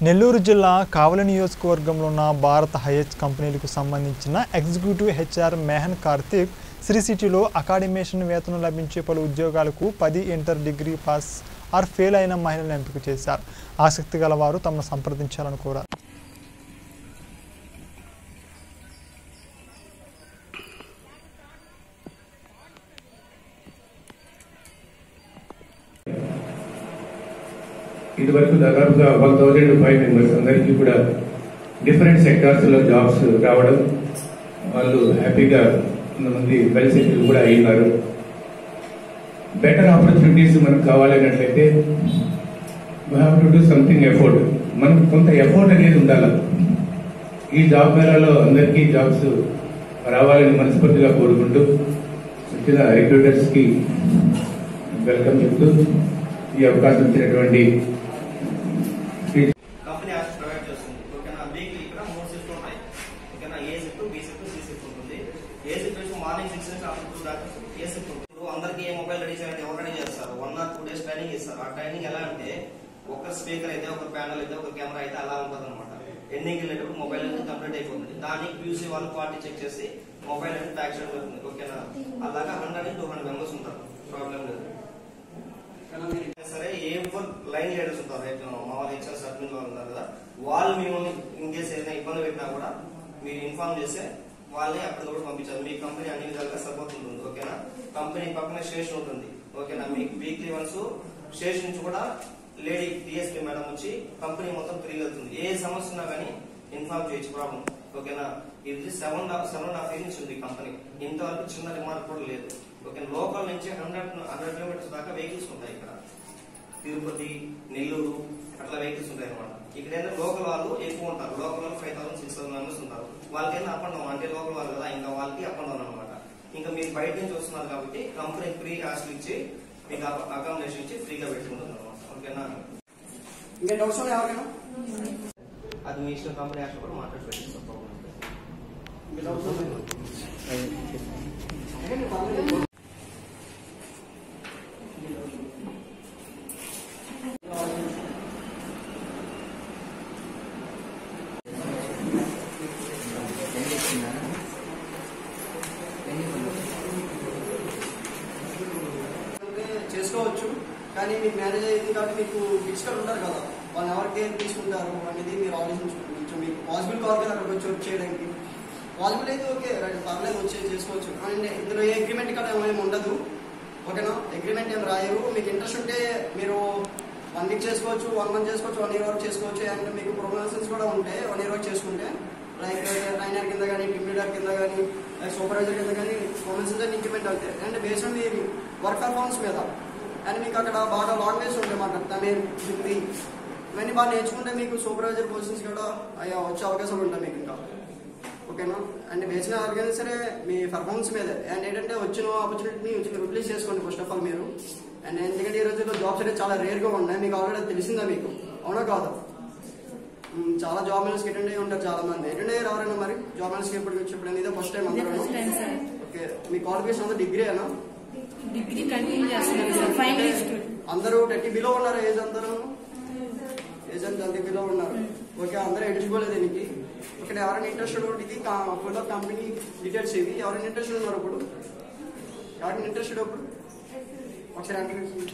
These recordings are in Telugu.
నెల్లూరు జిల్లా కావలి నియోజకవర్గంలో ఉన్న భారత్ హైయెస్ట్ కంపెనీలకు సంబంధించిన ఎగ్జిక్యూటివ్ హెచ్ఆర్ మెహన్ కార్తిక్ శ్రీ సిటీలో అకాడమేషన్ వేతనం లభించే పలు ఉద్యోగాలకు పది inter degree pass or fail అయిన మహిళలను ఎంపిక చేశారు ఆసక్తి గల వారు తమను సంప్రదించాలని కోరారు ఇదివరకు దాదాపుగా వన్ థౌజండ్ ఫైవ్ మెంబర్స్ అందరికీ కూడా డిఫరెంట్ సెక్టార్స్ లో జాబ్స్ రావడం వాళ్ళు హ్యాపీగా కొంతమంది వెల్ సెటిల్ కూడా అయినారు బెటర్ ఆపర్చునిటీస్ మనకు కావాలన్నట్లయితే we have to do something effort మనకు కొంత ఎఫోర్ట్ అనేది ఉండాలి ఈ జాబ్ మేళాలో అందరికీ జాబ్స్ రావాలని మనస్ఫూర్తిగా కోరుకుంటూ వచ్చిన రిక్రూటర్స్ కి వెల్కమ్ చెప్తూ ఈ అవకాశం ఇచ్చినటువంటి కంపెనీ యాక్సెస్ ప్రొవైడ్ చేస్తుంది ఓకేనా వీక్లీ ఇక్కడ మూడు షిఫ్ట్ ఉంటాయి ఓకేనా A shift B shift C shift ఉంటుంది ఏ షిఫ్ట్ వచ్చి మార్నింగ్ సిక్స్ నుంచి ఆఫ్టర్ టూ దాకా ఏ షిఫ్ట్ ఉంటుంది ఇప్పుడు అందరికీ ఏ మొబైల్ రెడీ చేయాలంటే ఎవరు రెడీ చేస్తారు one or two days training ఇస్తారు ఆ ట్రైనింగ్ ఎలా అంటే ఒక స్పీకర్ అయితే ఒక ప్యానల్ అయితే ఒక కెమెరా అయితే అలా ఉంటుంది అనమాట ఎండింగ్ వెళ్ళేటప్పుడు మొబైల్ అనేది కంప్లీట్ అయిపోతుంది దానికి క్యూసీ వాళ్ళు క్వాలిటీ చెక్ చేసి మొబైల్ అనేది ప్యాక్ చేయడం జరుగుతుంది ఓకేనా అలాగా హండ్రెడ్ టూ హండ్రెడ్ మెంబర్స్ ఉంటారు ప్రాబ్లం లేదు సరే ఏ ఫోర్ లైన్ లీడర్స్ ఉంటారు రైట్ మామూలు హెచ్ఆర్స్ అడ్మిన్ వాళ్ళు ఉన్నారు కదా వాళ్ళు మిమ్మల్ని ఇన్ కేసు ఏదైనా ఇబ్బంది పెట్టినా కూడా మీరు ఇన్ఫార్మ్ చేస్తే వాళ్ళని అక్కడ కూడా పంపించారు మీ కంపెనీ అన్ని విధాలుగా సపోర్ట్ ఉంటుంది ఓకేనా కంపెనీ పక్కనే స్టేషన్ ఉంటుంది ఓకేనా మీకు వీక్లీ వన్స్ స్టేషన్ నుంచి కూడా లేడీ డిఎస్పీ మేడం వచ్చి కంపెనీ మొత్తం తిరిగి వెళ్తుంది ఏ సమస్య ఉన్నా కానీ ఇన్ఫార్మ్ చేయొచ్చు ప్రాబ్లం ఓకేనా ఇది seven seven and half year నుంచి ఉంది కంపెనీ ఇంతవరకు చిన్న రిమార్క్ కూడా లేదు ఓకే లోకల్ నుంచి హండ్రెడ్ హండ్రెడ్ కిలోమీటర్స్ దాకా వెహికల్స్ ఉంటాయి ఇక్కడ తిరుపతి నెల్లూరు అట్లా వెహికల్స్ ఉంటాయి అనమాట ఇక్కడ ఏంటంటే లోకల్ వాళ్ళు ఎక్కువ ఉంటారు లోకల్ వాళ్ళు five thousand six thousand members ఉంటారు వాళ్ళకైనా అప్ అండ్ డౌన్ అంటే లోకల్ వాళ్ళు కదా ఇంకా వాళ్ళకి అప్ అండ్ డౌన్ అనమాట ఇంకా మీరు బయట నుంచి వస్తున్నారు కాబట్టి కంపెనీ ఫ్రీ హాస్టల్ ఇచ్చి మీకు అకామిడేషన్ ఇచ్చి ఫ్రీగా పెట్టుకుంటుంది అనమాట ఓకేనా ఇంకా డౌట్స్ ఉన్నాయి ఎవరికైనా అది మీ ఇష్టం కంపెనీ హాస్టల్ కూడా మాట్లాడి పెట్టిస్తాం ప్రాబ్లం లేదు. ఇంకా డౌట్స్ ఉన్నాయి అడగండి, పర్లేదు. అంటే చేసుకోవచ్చు కానీ మీకు మ్యారేజ్ అయింది కాబట్టి మీకు ఫిజికల్ ఉంటారు కదా వాళ్ళు ఎవరికి తీసుకుంటారు అనేది మీరు ఆలోచించుకోండి కొంచెం మీకు పాసిబుల్ కావాలి కదా అక్కడికి వచ్చి వర్క్ చేయడానికి పాసిబుల్ అయితే ఓకే రైట్ పర్లేదు వచ్చి చేసుకోవచ్చు అండ్ ఇందులో ఏ అగ్రిమెంట్ కదా ఏమేమి ఉండదు ఓకేనా అగ్రిమెంట్ ఏం రాయరు మీకు ఇంట్రెస్ట్ ఉంటే మీరు వన్ వీక్ చేసుకోవచ్చు వన్ మంత్ చేసుకోవచ్చు వన్ ఇయర్ వరకు చేసుకోవచ్చు అండ్ మీకు ప్రొమోషన్స్ కూడా ఉంటాయి వన్ ఇయర్ వరకు చేసుకుంటే లైక్ ట్రైనర్ కింద కానీ టీమ్ లీడర్ కింద కానీ లైక్ సూపర్వైజర్ కింద కానీ ప్రొమోషన్స్ అని ఇంక్రిమెంట్ అవుతాయి అండ్ బేస్డ్ ఆన్ మీ వర్క్ పర్ఫార్మెన్స్ మీద అండ్ మీకు అక్కడ బాగా లాంగ్వేజ్ ఉంటాయి మాట తమిళ్ హిందీ ఇవన్నీ బాగా నేర్చుకుంటే మీకు సూపర్వైజర్ పొజిషన్స్ కూడా అయ్యా వచ్చే అవకాశాలు ఉంటాయి మీకు ఇంకా ఓకేనా అండ్ బేసిన ఆర్గనైజ్ సరే మీ పర్ఫార్మెన్స్ మీదే అండ్ ఏంటంటే వచ్చిన ఆపర్చునిటీని యూటిలైజ్ చేసుకోండి ఫస్ట్ ఆఫ్ ఆల్ మీరు అండ్ ఎందుకంటే ఈ రోజుల్లో జాబ్స్ అయితే చాలా రేర్గా ఉన్నాయి మీకు ఆల్రెడీ తెలిసిందా మీకు అవునా కాదా మ్, చాలా జాబ్ మెయిల్స్కి అటెండ్ అయ్యి ఉంటారు చాలా మంది అటెండ్ అయ్యారు ఎవరైనా మరి జాబ్ మెయిల్స్కి ఎప్పుడు వచ్చేప్పుడు ఇదే ఫస్ట్ టైం అందరూ ఫస్ట్ టైం సార్ ఓకే మీ క్వాలిఫికేషన్ అంతా డిగ్రీ అయినా డిగ్రీ కంటిన్యూ చేస్తున్నాను సార్ ఫైనల్ స్టూడెంట్ అందరూ థర్టీ బిలో ఉన్నారు ఏజ్ అందరూ ఏజ్ అంతా థర్టీ బిలో ఉన్నారు ఓకే అందరూ ఎలిజిబుల్ దీనికి ఇక్కడ ఎవరైనా ఇంట్రెస్టెడ్ ఇది ఫుల్ ఆఫ్ కంపెనీ డీటెయిల్స్ ఇవి ఎవరైనా ఇంట్రెస్టెడ్ ఉన్నారు ఇప్పుడు ఎవరైనా ఇంట్రెస్టెడ్ ఇప్పుడు ఒకసారి అంటే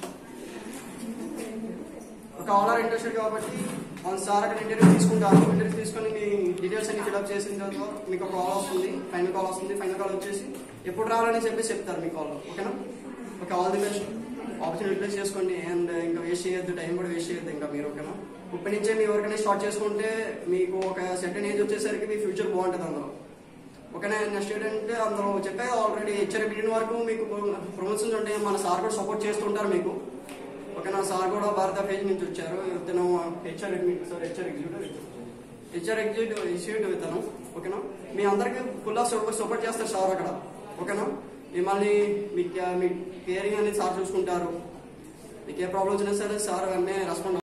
ఒక ఆల్ ఇంట్రెస్టెడ్ కాబట్టి వన్ సార్ అక్కడ ఇంటర్వ్యూ తీసుకుంటారు ఇంటర్వ్యూ తీసుకొని మీ డీటెయిల్స్ అన్ని ఫిల్అప్ చేసిన తర్వాత మీకు ఒక కాల్ వస్తుంది ఫైనల్ కాల్ వస్తుంది ఫైనల్ కాల్ వచ్చేసి ఎప్పుడు రావాలని చెప్పేసి చెప్తారు మీ కాల్ ఓకేనా okay all the best opportunity utilise చేసుకోండి అండ్ ఇంకా వేస్ట్ చేయొద్దు టైం కూడా వేస్ట్ చేయొద్దు ఇంకా మీరు ఓకేనా ఇప్పటి నుంచే మీ ఎవరికైనా స్టార్ట్ చేసుకుంటే మీకు ఒక సెకండ్ ఏజ్ వచ్చేసరికి మీ ఫ్యూచర్ బాగుంటుంది అందులో ఓకేనా నెక్స్ట్ ఏంటంటే అందులో చెప్పే ఆల్రెడీ హెచ్ఆర్ బిగిన్ వరకు మీకు ప్రమోషన్స్ ఉంటాయి మన సార్ కూడా సపోర్ట్ చేస్తుంటారు మీకు ఓకేనా సార్ కూడా భారత పేజ్ నుంచి వచ్చారు ఇతను HR sir HR executive HR executive executive ఇతను ఓకేనా మీ అందరికి ఫుల్ ఆఫ్ సపోర్ట్ చేస్తారు సార్ అక్కడ ఓకేనా మిమ్మల్ని మీ మీ కేరింగ్ అనేది సార్ చూసుకుంటారు మీకు ఏ ప్రాబ్లమ్స్ అయినా సరే సార్ వెంటనే రెస్పాండ్